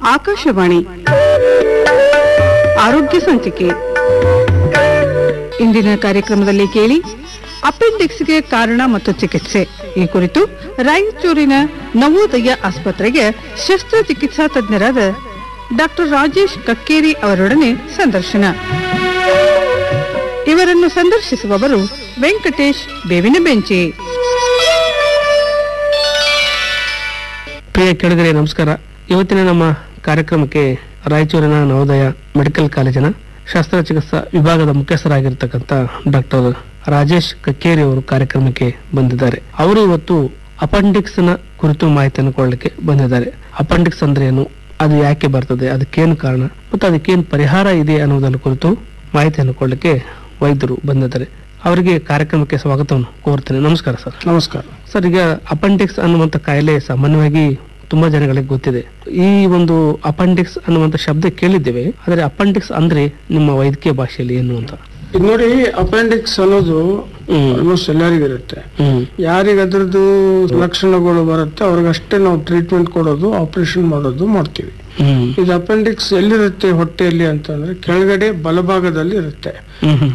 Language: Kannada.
ಆಕಾಶವಾಣಿ ಆರೋಗ್ಯ ಸಂಚಿಕೆ ಇಂದಿನ ಕಾರ್ಯಕ್ರಮದಲ್ಲಿ ಕೇಳಿ ಅಪೆಂಡಿಕ್ಸ್ಗೆ ಕಾರಣ ಮತ್ತು ಚಿಕಿತ್ಸೆ ಈ ಕುರಿತು ರಾಯಚೂರಿನ ನವೋದಯ ಆಸ್ಪತ್ರೆಗೆ ಶಸ್ತ್ರಚಿಕಿತ್ಸಾ ತಜ್ಞರಾದ ಡಾಕ್ಟರ್ ರಾಜೇಶ್ ಕಕ್ಕೇರಿ ಅವರೊಡನೆ ಸಂದರ್ಶನ ಇವರನ್ನು ಸಂದರ್ಶಿಸುವವರು ವೆಂಕಟೇಶ್ ಬೇವಿನ ಬೆಂಚಿ ಪ್ರಿಯ ಕೆಳಗರೆ ನಮಸ್ಕಾರ ಇವತ್ತಿನ ನಮ್ಮ ಕಾರ್ಯಕ್ರಮಕ್ಕೆ ರಾಯಚೂರಿನ ನವೋದಯ ಮೆಡಿಕಲ್ ಕಾಲೇಜಿನ ಶಸ್ತ್ರಚಿಕಿತ್ಸಾ ವಿಭಾಗದ ಮುಖ್ಯಸ್ಥರಾಗಿರ್ತಕ್ಕಂಥ ಡಾಕ್ಟರ್ ರಾಜೇಶ್ ಕಕ್ಕೇರಿ ಅವರು ಕಾರ್ಯಕ್ರಮಕ್ಕೆ ಬಂದಿದ್ದಾರೆ ಅವರು ಇವತ್ತು ಅಪೆಂಡಿಕ್ಸ್ ನ ಕುರಿತು ಮಾಹಿತಿಯನ್ನು ಕೊಡಲಿಕ್ಕೆ ಬಂದಿದ್ದಾರೆ ಅಪೆಂಡಿಕ್ಸ್ ಅಂದ್ರೆ ಏನು ಅದು ಯಾಕೆ ಬರ್ತದೆ ಅದಕ್ಕೇನು ಕಾರಣ ಮತ್ತು ಅದಕ್ಕೇನು ಪರಿಹಾರ ಇದೆ ಅನ್ನೋದನ್ನು ಕುರಿತು ಮಾಹಿತಿಯನ್ನು ಕೊಡಲಿಕ್ಕೆ ವೈದ್ಯರು ಬಂದಿದ್ದಾರೆ ಅವರಿಗೆ ಕಾರ್ಯಕ್ರಮಕ್ಕೆ ಸ್ವಾಗತವನ್ನು ಕೋರ್ತೇನೆ ನಮಸ್ಕಾರ ಸರ್ ನಮಸ್ಕಾರ ಸರ್ ಈಗ ಅಪೆಂಡಿಕ್ಸ್ ಅನ್ನುವಂಥ ಕಾಯಿಲೆ ಸಾಮಾನ್ಯವಾಗಿ ತುಂಬಾ ಜನಗಳಿಗೆ ಗೊತ್ತಿದೆ ಈ ಒಂದು ಅಪೆಂಡಿಕ್ಸ್ ಅನ್ನುವಂಥ ಶಬ್ದ ಕೇಳಿದ್ದೇವೆ ಆದರೆ ಅಪೆಂಡಿಕ್ಸ್ ಅಂದ್ರೆ ನಿಮ್ಮ ವೈದ್ಯಕೀಯ ಭಾಷೆಯಲ್ಲಿ ಏನು ಅಂತ ಇದು ನೋಡಿ ಅಪೆಂಡಿಕ್ಸ್ ಅನ್ನೋದು ಹ್ಮ್. ಆಲ್ಮೋಸ್ಟ್ ಎಲ್ಲರಿಗಿರುತ್ತೆ ಹ್ಮ್ ಯಾರಿಗೆ ಅದ್ರದ್ದು ಲಕ್ಷಣಗಳು ಬರುತ್ತೆ ಅವ್ರಿಗಷ್ಟೇ ನಾವು ಟ್ರೀಟ್ಮೆಂಟ್ ಕೊಡೋದು ಆಪರೇಷನ್ ಮಾಡೋದು ಮಾಡ್ತೀವಿ ಹ್ಮ್ ಇದು ಅಪೆಂಡಿಕ್ಸ್ ಎಲ್ಲಿರುತ್ತೆ ಹೊಟ್ಟೆಯಲ್ಲಿ ಅಂತಂದ್ರೆ ಕೆಳಗಡೆ ಬಲಭಾಗದಲ್ಲಿ ಇರುತ್ತೆ ಹ್ಮ್ ಹ್ಮ್